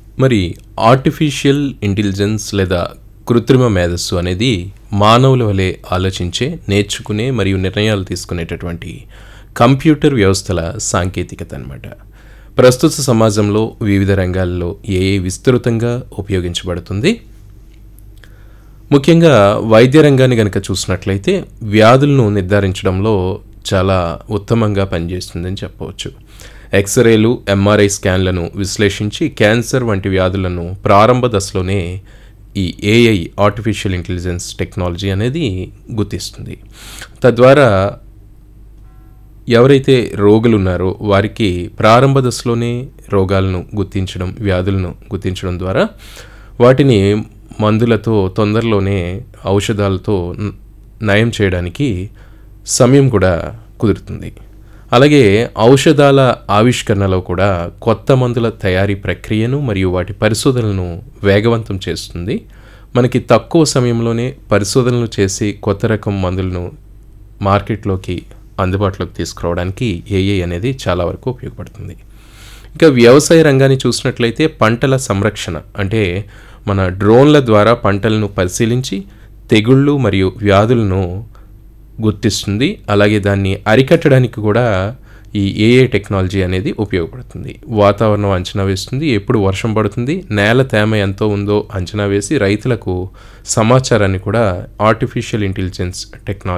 మరి artificial intelligence లేదా కృత్రిమ మేధస్సు అనేది మానవుల వలె ఆలోచించే నేర్చుకునే మరియు నిర్ణయాలు తీసుకునేటటువంటి కంప్యూటర్ వ్యవస్థల సాంకేతికత అన్నమాట ప్రస్తుత సమాజంలో వివిధ రంగాల్లో ఏ విస్తృతంగా ఉపయోగించబడుతుంది ముఖ్యంగా వైద్య రంగాన్ని కనుక చూసినట్లయితే వ్యాధులను నిర్ధారించడంలో చాలా ఉత్తమంగా పనిచేస్తుందని చెప్పవచ్చు ఎక్స్రేలు ఎంఆర్ఐ స్కాన్లను విశ్లేషించి క్యాన్సర్ వంటి వ్యాధులను ప్రారంభ దశలోనే ఈ ఏఐ ఆర్టిఫిషియల్ ఇంటెలిజెన్స్ టెక్నాలజీ అనేది గుర్తిస్తుంది తద్వారా ఎవరైతే రోగులు ఉన్నారో వారికి ప్రారంభ దశలోనే రోగాలను గుర్తించడం వ్యాధులను గుర్తించడం ద్వారా వాటిని మందులతో తొందరలోనే ఔషధాలతో న- నయం చేయడానికి సమయం కూడా కుదురుతుంది అలాగే ఔషధాల ఆవిష్కరణలో కూడా కొత్త మందుల తయారీ ప్రక్రియను మరియు వాటి పరిశోధనలను వేగవంతం చేస్తుంది మనకి తక్కువ సమయంలోనే పరిశోధనలు చేసి కొత్త రకం మందులను మార్కెట్లోకి అందుబాటులోకి తీసుకురావడానికి ఏఐ అనేది చాలా వరకు ఉపయోగపడుతుంది ఇంకా వ్యవసాయ రంగాన్ని చూసినట్లయితే పంటల సంరక్షణ అంటే మన డ్రోన్ల ద్వారా పంటలను పరిశీలించి తెగుళ్ళు మరియు వ్యాధులను గుర్తిస్తుంది అలాగే దాన్ని అరికట్టడానికి కూడా ఈ ఏఏ టెక్నాలజీ అనేది ఉపయోగపడుతుంది వాతావరణం అంచనా వేస్తుంది ఎప్పుడు వర్షం పడుతుంది నేల తేమ ఎంతో ఉందో అంచనా వేసి రైతులకు సమాచారాన్ని కూడా ఆర్టిఫిషియల్ ఇంటెలిజెన్స్ టెక్నాలజీ